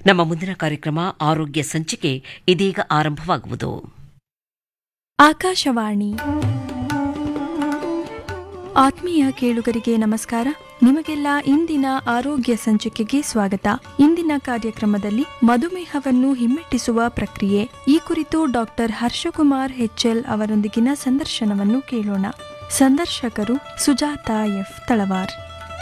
ನಮ್ಮ ಮುಂದಿನ ಕಾರ್ಯಕ್ರಮ ಆರೋಗ್ಯ ಸಂಚಿಕೆ ಇದೀಗ ಆರಂಭವಾಗುವುದು ಆಕಾಶವಾಣಿ ಆತ್ಮೀಯ ಕೇಳುಗರಿಗೆ ನಮಸ್ಕಾರ ನಿಮಗೆಲ್ಲ ಇಂದಿನ ಆರೋಗ್ಯ ಸಂಚಿಕೆಗೆ ಸ್ವಾಗತ ಇಂದಿನ ಕಾರ್ಯಕ್ರಮದಲ್ಲಿ ಮಧುಮೇಹವನ್ನು ಹಿಮ್ಮೆಟ್ಟಿಸುವ ಪ್ರಕ್ರಿಯೆ ಈ ಕುರಿತು ಡಾಕ್ಟರ್ ಹರ್ಷಕುಮಾರ್ ಹೆಚ್ಎಲ್ ಅವರೊಂದಿಗಿನ ಸಂದರ್ಶನವನ್ನು ಕೇಳೋಣ ಸಂದರ್ಶಕರು ಸುಜಾತ ಎಫ್ ತಳವಾರ್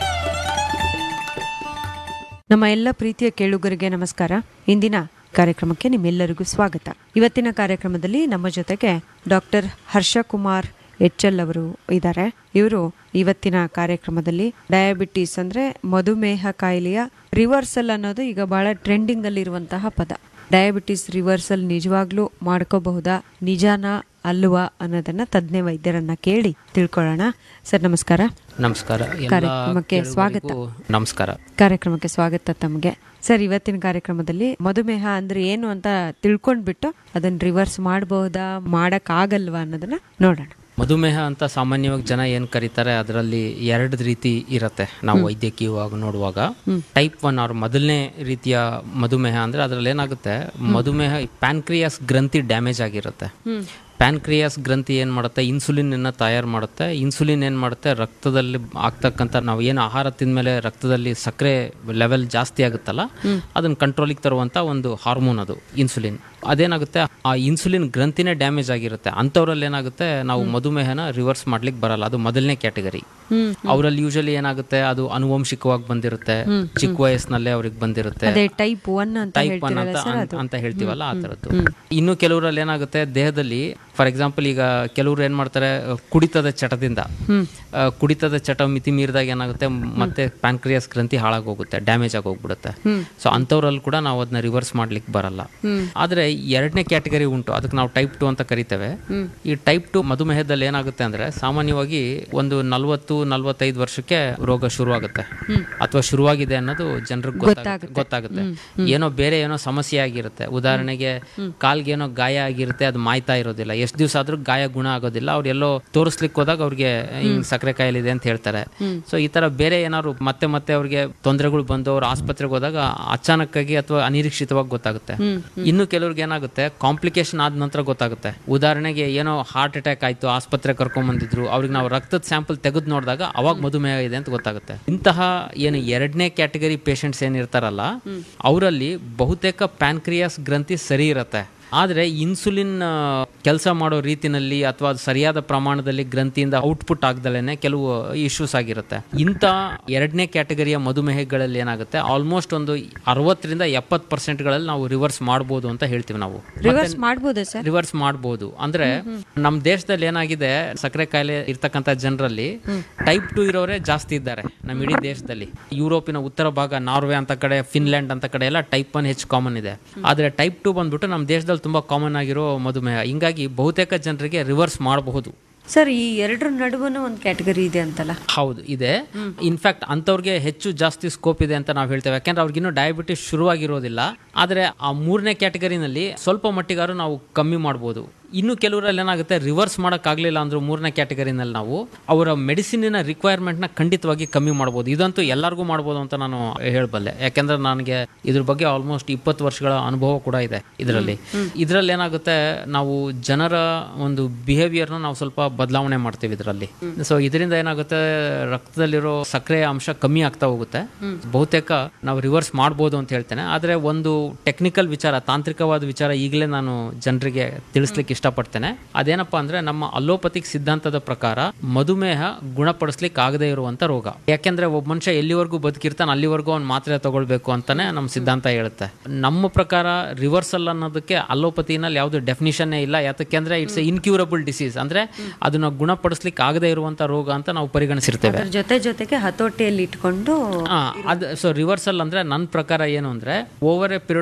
ನಮ್ಮ ಎಲ್ಲ ಪ್ರೀತಿಯ ಕೇಳುಗರಿಗೆ ನಮಸ್ಕಾರ ಇಂದಿನ ಕಾರ್ಯಕ್ರಮಕ್ಕೆ ನಿಮ್ಮೆಲ್ಲರಿಗೂ ಸ್ವಾಗತ ಇವತ್ತಿನ ಕಾರ್ಯಕ್ರಮದಲ್ಲಿ ನಮ್ಮ ಜೊತೆಗೆ ಡಾಕ್ಟರ್ ಹರ್ಷಕುಮಾರ್ ಎಚ್ ಎಲ್ ಅವರು ಇದ್ದಾರೆ ಇವರು ಇವತ್ತಿನ ಕಾರ್ಯಕ್ರಮದಲ್ಲಿ ಡಯಾಬಿಟಿಸ್ ಅಂದ್ರೆ ಮಧುಮೇಹ ಕಾಯಿಲೆಯ ರಿವರ್ಸಲ್ ಅನ್ನೋದು ಈಗ ಬಹಳ ಟ್ರೆಂಡಿಂಗ್ ಅಲ್ಲಿ ಇರುವಂತಹ ಪದ ಡಯಾಬಿಟಿಸ್ ರಿವರ್ಸಲ್ ನಿಜವಾಗ್ಲೂ ಮಾಡ್ಕೋಬಹುದಾ ನಿಜಾನಾ ಅಲ್ವಾ ಅನ್ನೋದನ್ನ ತಜ್ಞ ವೈದ್ಯರನ್ನ ಕೇಳಿ ತಿಳ್ಕೊಳ್ಳೋಣ ಸರ್ ನಮಸ್ಕಾರ ನಮಸ್ಕಾರ ಎಲ್ಲ ಕಾರ್ಯಕ್ರಮಕ್ಕೆ ಸ್ವಾಗತ. ಕೇಳುಗರಿಗೂ ನಮಸ್ಕಾರ ಕಾರ್ಯಕ್ರಮಕ್ಕೆ ಸ್ವಾಗತ ತಮಗೆ ಸರ್ ಇವತ್ತಿನ ಕಾರ್ಯಕ್ರಮದಲ್ಲಿ ಮಧುಮೇಹ ಅಂದ್ರೆ ಏನು ಅಂತ ತಿಳ್ಕೊಂಡ್ಬಿಟ್ಟು ಅದನ್ನ ರಿವರ್ಸ್ ಮಾಡಬಹುದಾ ಮಾಡಕ್ ಆಗಲ್ವಾ ಅನ್ನೋದನ್ನ ನೋಡೋಣ ಮಧುಮೇಹ ಅಂತ ಸಾಮಾನ್ಯವಾಗಿ ಜನ ಏನ್ ಕರೀತಾರೆ ಅದರಲ್ಲಿ ಎರಡು ರೀತಿ ಇರತ್ತೆ ನಾವು ವೈದ್ಯಕೀಯವಾಗಿ ನೋಡುವಾಗ ಟೈಪ್ ಒನ್ ಅವ್ರ ಮೊದಲನೇ ರೀತಿಯ ಮಧುಮೇಹ ಅಂದ್ರೆ ಅದ್ರಲ್ಲಿ ಏನಾಗುತ್ತೆ ಮಧುಮೇಹ ಪ್ಯಾನ್ಕ್ರಿಯಾಸ್ ಗ್ರಂಥಿ ಡ್ಯಾಮೇಜ್ ಆಗಿರುತ್ತೆ ಪ್ಯಾನ್ಕ್ರಿಯಾಸ್ ಗ್ರಂಥಿ ಏನು ಮಾಡುತ್ತೆ ಇನ್ಸುಲಿನ್ ಅನ್ನ ತಯಾರು ಮಾಡುತ್ತೆ ಇನ್ಸುಲಿನ್ ಏನು ಮಾಡುತ್ತೆ ರಕ್ತದಲ್ಲಿ ಆಗ್ತಕ್ಕಂಥ ನಾವು ಏನು ಆಹಾರ ತಿಂದಮೇಲೆ ರಕ್ತದಲ್ಲಿ ಸಕ್ಕರೆ ಲೆವೆಲ್ ಜಾಸ್ತಿ ಆಗುತ್ತಲ್ಲ ಅದನ್ನ ಕಂಟ್ರೋಲಿಗೆ ತರುವಂಥ ಒಂದು ಹಾರ್ಮೋನ್ ಅದು ಇನ್ಸುಲಿನ್ ಅದೇನಾಗುತ್ತೆ ಆ ಇನ್ಸುಲಿನ್ ಗ್ರಂಥಿನೇ ಡ್ಯಾಮೇಜ್ ಆಗಿರುತ್ತೆ ಅಂಥವ್ರಲ್ಲಿ ಏನಾಗುತ್ತೆ ನಾವು ಮಧುಮೇಹನ ರಿವರ್ಸ್ ಮಾಡ್ಲಿಕ್ಕೆ ಬರಲ್ಲ ಅದು ಮೊದಲನೇ ಕ್ಯಾಟಗರಿ ಅವರಲ್ಲಿ ಯೂಶಲಿ ಏನಾಗುತ್ತೆ ಅದು ಅನುವಂಶಿಕವಾಗಿ ಬಂದಿರುತ್ತೆ ಚಿಕ್ಕ ವಯಸ್ಸಿನಲ್ಲೇ ಅವ್ರಿಗೆ ಬಂದಿರುತ್ತೆ ಅದೇ ಟೈಪ್ ಒನ್ ಅಂತ ಟೈಪ್ ಒನ್ ಅಂತ ಅನ್- ಅಂತ ಹೇಳ್ತೀವಲ್ಲ ಆ ಥರದ್ದು ಇನ್ನು ಕೆಲವರಲ್ಲಿ ಏನಾಗುತ್ತೆ ದೇಹದಲ್ಲಿ ಫಾರ್ ಎಕ್ಸಾಂಪಲ್ ಈಗ ಕೆಲವರು ಏನ್ ಮಾಡ್ತಾರೆ ಅಹ್, ಕುಡಿತದ ಚಟದಿಂದ ಅಹ್, ಕುಡಿತದ ಚಟ ಮಿತಿ ಮೀರಿದಾಗ ಏನಾಗುತ್ತೆ ಮತ್ತೆ ಪ್ಯಾನ್ಕ್ರಿಯಾಸ್ ಗ್ರಂಥಿ ಹಾಳಾಗೋಗುತ್ತೆ ಡ್ಯಾಮೇಜ್ ಆಗಿ ಹೋಗ್ಬಿಡುತ್ತೆ ಸೊ ಅಂಥವ್ರಲ್ಲಿ ಕೂಡ ನಾವು ಅದನ್ನ ರಿವರ್ಸ್ ಮಾಡ್ಲಿಕ್ಕೆ ಬರಲ್ಲ ಆದ್ರೆ ಎರಡನೇ ಕ್ಯಾಟಗರಿ ಉಂಟು ಅದಕ್ಕೆ ನಾವು ಟೈಪ್ ಟು ಅಂತ ಕರಿತೇವೆ ಈ ಟೈಪ್ ಟು ಮಧುಮೇಹದಲ್ಲಿ ಏನಾಗುತ್ತೆ ಅಂದ್ರೆ ಸಾಮಾನ್ಯವಾಗಿ ಒಂದು ನಲ್ವತ್ತು ನಲ್ವತ್ತೈದು ವರ್ಷಕ್ಕೆ ರೋಗ ಶುರುವಾಗುತ್ತೆ ಅಥವಾ ಶುರುವಾಗಿದೆ ಅನ್ನೋದು ಜನರಿಗೆ ಗೊತ್ತಾಗುತ್ತೆ ಗೊತ್ತಾಗುತ್ತೆ ಏನೋ ಬೇರೆ ಏನೋ ಸಮಸ್ಯೆ ಆಗಿರುತ್ತೆ ಉದಾಹರಣೆಗೆ ಕಾಲ್ಗೆ ಏನೋ ಗಾಯ ಆಗಿರುತ್ತೆ ಅದು ಮಾಯ್ತಾ ಇರೋದಿಲ್ಲ ಎಷ್ಟು ದಿವಸ ಆದ್ರೂ ಗಾಯ ಗುಣ ಆಗೋದಿಲ್ಲ ಅವ್ರು ಎಲ್ಲೋ ತೋರಿಸ್ಲಿಕ್ಕೆ ಹೋದಾಗ ಅವ್ರಿಗೆ ಹಿಂಗ್ ಸಕ್ಕರೆ ಕಾಯಿಲೆ ಇದೆ ಅಂತ ಹೇಳ್ತಾರೆ ಸೊ ಈ ತರ ಬೇರೆ ಏನಾದ್ರು ಮತ್ತೆ ಮತ್ತೆ ಅವ್ರಿಗೆ ತೊಂದರೆಗಳು ಬಂದು ಅವ್ರು ಆಸ್ಪತ್ರೆಗೆ ಹೋದಾಗ ಅಚಾನಕ್ಕಾಗಿ ಅಥವಾ ಅನಿರೀಕ್ಷಿತವಾಗಿ ಗೊತ್ತಾಗುತ್ತೆ ಇನ್ನು ಕೆಲವ್ರಿಗೆ ಏನಾಗುತ್ತೆ ಕಾಂಪ್ಲಿಕೇಶನ್ ಆದ ನಂತರ ಗೊತ್ತಾಗುತ್ತೆ ಉದಾಹರಣೆಗೆ ಏನೋ ಹಾರ್ಟ್ ಅಟ್ಯಾಕ್ ಆಯ್ತು ಆಸ್ಪತ್ರೆ ಕರ್ಕೊಂಡ್ ಬಂದಿದ್ರು ಅವ್ರಿಗೆ ನಾವು ರಕ್ತದ ಸ್ಯಾಂಪಲ್ ತೆಗೆದು ನೋಡಿದಾಗ ಅವಾಗ ಮಧುಮೇಹ ಇದೆ ಅಂತ ಗೊತ್ತಾಗುತ್ತೆ ಇಂತಹ ಏನು ಎರಡನೇ ಕ್ಯಾಟಗರಿ ಪೇಷಂಟ್ಸ್ ಏನಿರ್ತಾರಲ್ಲ ಅವರಲ್ಲಿ ಬಹುತೇಕ ಪ್ಯಾನ್ಕ್ರಿಯಾಸ್ ಗ್ರಂಥಿ ಸರಿ ಇರುತ್ತೆ ಆದರೆ ಇನ್ಸುಲಿನ್ ಕೆಲಸ ಮಾಡೋ ರೀತಿನಲ್ಲಿ ಅಥವಾ ಅದು ಸರಿಯಾದ ಪ್ರಮಾಣದಲ್ಲಿ ಗ್ರಂಥಿಯಿಂದ ಔಟ್ಪುಟ್ ಆಗ್ದಲೇ ಕೆಲವು ಇಶ್ಯೂಸ್ ಆಗಿರುತ್ತೆ ಇಂಥ ಎರಡನೇ ಕ್ಯಾಟಗರಿಯ ಮಧುಮೇಹಗಳಲ್ಲಿ ಏನಾಗುತ್ತೆ ಆಲ್ಮೋಸ್ಟ್ ಒಂದು ಅರವತ್ತರಿಂದ ಎಪ್ಪತ್ತು ಪರ್ಸೆಂಟ್ಗಳಲ್ಲಿ ನಾವು ರಿವರ್ಸ್ ಮಾಡ್ಬೋದು ಅಂತ ಹೇಳ್ತೀವಿ ನಾವು ರಿವರ್ಸ್ ಮಾಡ್ಬೋದಾ ಸರ್ ರಿವರ್ಸ್ ಮಾಡ್ಬೋದು ಅಂದ್ರೆ ನಮ್ಮ ದೇಶದಲ್ಲಿ ಏನಾಗಿದೆ ಸಕ್ಕರೆ ಕಾಯಿಲೆ ಇರ್ತಕ್ಕಂಥ ಜನರಲ್ಲಿ ಟೈಪ್ ಟು ಇರೋರೇ ಜಾಸ್ತಿ ಇದ್ದಾರೆ ನಮ್ಮ ಇಡೀ ದೇಶದಲ್ಲಿ ಯುರೋಪಿನ ಉತ್ತರ ಭಾಗ ನಾರ್ವೆ ಅಂತ ಕಡೆ ಫಿನ್ಲ್ಯಾಂಡ್ ಅಂತ ಕಡೆ ಎಲ್ಲ ಟೈಪ್ ಒನ್ ಹೆಚ್ಚು ಕಾಮನ್ ಇದೆ ಆದ್ರೆ ಟೈಪ್ ಟು ಬಂದ್ಬಿಟ್ಟು ನಮ್ಮ ದೇಶದಲ್ಲಿ ತುಂಬಾ ಕಾಮನ್ ಆಗಿರೋ ಮಧುಮೇಹ ಹಿಂಗಾಗಿ ಬಹುತೇಕ ಜನರಿಗೆ ರಿವರ್ಸ್ ಮಾಡಬಹುದು ಸರ್ ಈ ಎರಡರ ನಡುವನು ಒಂದು ಕ್ಯಾಟಗರಿ ಇದೆ ಅಂತಲ್ಲ ಹೌದು ಇದೆ ಇನ್ಫ್ಯಾಕ್ಟ್ ಅಂಥವ್ರಿಗೆ ಹೆಚ್ಚು ಜಾಸ್ತಿ ಸ್ಕೋಪ್ ಇದೆ ಅಂತ ನಾವು ಹೇಳ್ತೇವೆ ಯಾಕೆಂದ್ರೆ ಅವ್ರಿಗಿನ್ನೂ ಡಯಾಬಿಟಿಸ್ ಶುರುವಾಗಿರೋದಿಲ್ಲ ಆದರೆ ಆ ಮೂರನೇ ಕ್ಯಾಟಗರಿನಲ್ಲಿ ಸ್ವಲ್ಪ ಮಟ್ಟಿಗಾರು ನಾವು ಕಮ್ಮಿ ಮಾಡ್ಬೋದು ಇನ್ನು ಕೆಲವರಲ್ಲಿ ಏನಾಗುತ್ತೆ ರಿವರ್ಸ್ ಮಾಡೋಕ್ಕಾಗಲಿಲ್ಲ ಅಂದ್ರೂ ಮೂರನೇ ಕ್ಯಾಟಗರಿನಲ್ಲಿ ನಾವು ಅವರ ಮೆಡಿಸಿನಿನ ರಿಕ್ವೈರ್ಮೆಂಟ್ನ ಖಂಡಿತವಾಗಿ ಕಮ್ಮಿ ಮಾಡ್ಬೋದು ಇದಂತೂ ಎಲ್ಲರಿಗೂ ಮಾಡ್ಬೋದು ಅಂತ ನಾನು ಹೇಳಬಲ್ಲೆ ಯಾಕೆಂದ್ರೆ ನನಗೆ ಇದ್ರ ಬಗ್ಗೆ ಆಲ್ಮೋಸ್ಟ್ ಇಪ್ಪತ್ತು ವರ್ಷಗಳ ಅನುಭವ ಕೂಡ ಇದೆ ಇದರಲ್ಲಿ ಇದರಲ್ಲಿ ಏನಾಗುತ್ತೆ ನಾವು ಜನರ ಒಂದು ಬಿಹೇವಿಯರ್ನ ನಾವು ಸ್ವಲ್ಪ ಬದಲಾವಣೆ ಮಾಡ್ತೀವಿ ಇದರಲ್ಲಿ ಸೊ ಇದರಿಂದ ಏನಾಗುತ್ತೆ ರಕ್ತದಲ್ಲಿರೋ ಸಕ್ಕರೆ ಅಂಶ ಕಮ್ಮಿ ಆಗ್ತಾ ಹೋಗುತ್ತೆ ಬಹುತೇಕ ನಾವು ರಿವರ್ಸ್ ಮಾಡ್ಬೋದು ಅಂತ ಹೇಳ್ತೇನೆ ಆದರೆ ಒಂದು ಟೆಕ್ನಿಕಲ್ ವಿಚಾರ ತಾಂತ್ರಿಕವಾದ ವಿಚಾರ ಈಗಲೇ ನಾನು ಜನರಿಗೆ ತಿಳಿಸ್ಲಿಕ್ಕೆ ಇಷ್ಟಪಡ್ತೇನೆ ಅದೇನಪ್ಪ ಅಂದ್ರೆ ನಮ್ಮ ಅಲೋಪತಿಕ್ ಸಿದ್ಧಾಂತದ ಪ್ರಕಾರ ಮಧುಮೇಹ ಗುಣಪಡಿಸ್ಲಿಕ್ಕೆ ಆಗದೇ ಇರುವಂತ ರೋಗ ಯಾಕೆಂದ್ರೆ ಒಬ್ಬ ಮನುಷ್ಯ ಎಲ್ಲಿವರೆಗೂ ಬದುಕಿರ್ತಾನೆ ಅಲ್ಲಿವರೆಗೂ ಅವ್ನು ಮಾತ್ರೆ ತಗೊಳ್ಬೇಕು ಅಂತಾನೆ ನಮ್ಮ ಸಿದ್ಧಾಂತ ಹೇಳುತ್ತೆ ನಮ್ಮ ಪ್ರಕಾರ ರಿವರ್ಸಲ್ ಅನ್ನೋದಕ್ಕೆ ಅಲೋಪತಿನಲ್ಲಿ ಯಾವುದು ಡೆಫಿನಿಷನ್ ಇಲ್ಲ ಯಾತಕ್ಕೆ ಅಂದ್ರೆ ಇಟ್ಸ್ ಇನ್ಕ್ಯೂರಬಲ್ ಡಿಸೀಸ್ ಅಂದ್ರೆ ಅದನ್ನ ಗುಣಪಡಿಸ್ಲಿಕ್ಕೆ ಆಗದೇ ಇರುವಂತ ರೋಗ ಅಂತ ನಾವು ಪರಿಗಣಿಸಿರ್ತೇವೆ ಅದ್ರ ಜೊತೆ ಜೊತೆಗೆ ಹತೋಟಿಯಲ್ಲಿ ಇಟ್ಕೊಂಡು ಆ, ಅದು ಸೊ ರಿವರ್ಸಲ್ ಅಂದ್ರೆ ನನ್ನ ಪ್ರಕಾರ ಏನು ಅಂದ್ರೆ ಓವರ್ ಎ ಪೀರಿಯಡ್